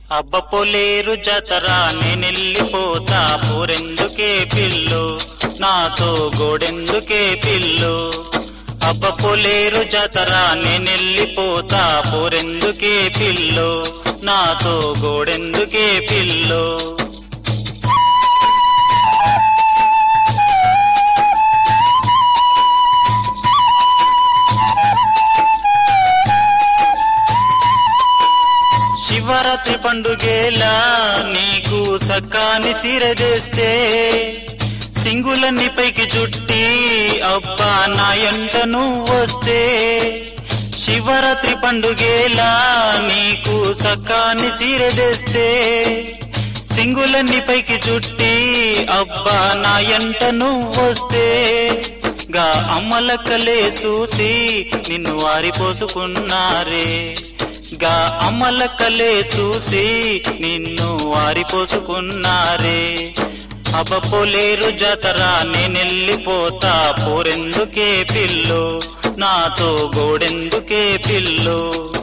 అబ్బ పొలేరు జతరా నేనెళ్ళిపోతా పోరెందుకే పిల్లు నాతో గోడెందుకే పిల్లు అబ్బ పొలేరు జతరా నేనెళ్ళిపోతా పోరెందుకే పిల్లు నాతో గోడెందుకే పిల్లు శివరాత్రి పండుగేలా నీకు సక్కాని సిరదేస్తే సింగులన్నీ పైకి చుట్టి అబ్బా నా ఎంట నువ్వు వస్తే శివరాత్రి పండుగేలా నీకు సక్కాని సిరదేస్తే సింగులన్నీ పైకి చుట్టి అబ్బా నా ఎంట నువ్వు వస్తే గా అమ్మలక్కలే చూసి నిన్ను వారిపోసుకున్నారే గా అమ్మలక్కలే చూసి నిన్ను వారిపోసుకున్నారే అబ్బపోలేరు జాతరా నేనెళ్ళిపోతా పోరెందుకే పిల్లు నాతో గోడెందుకే పిల్లు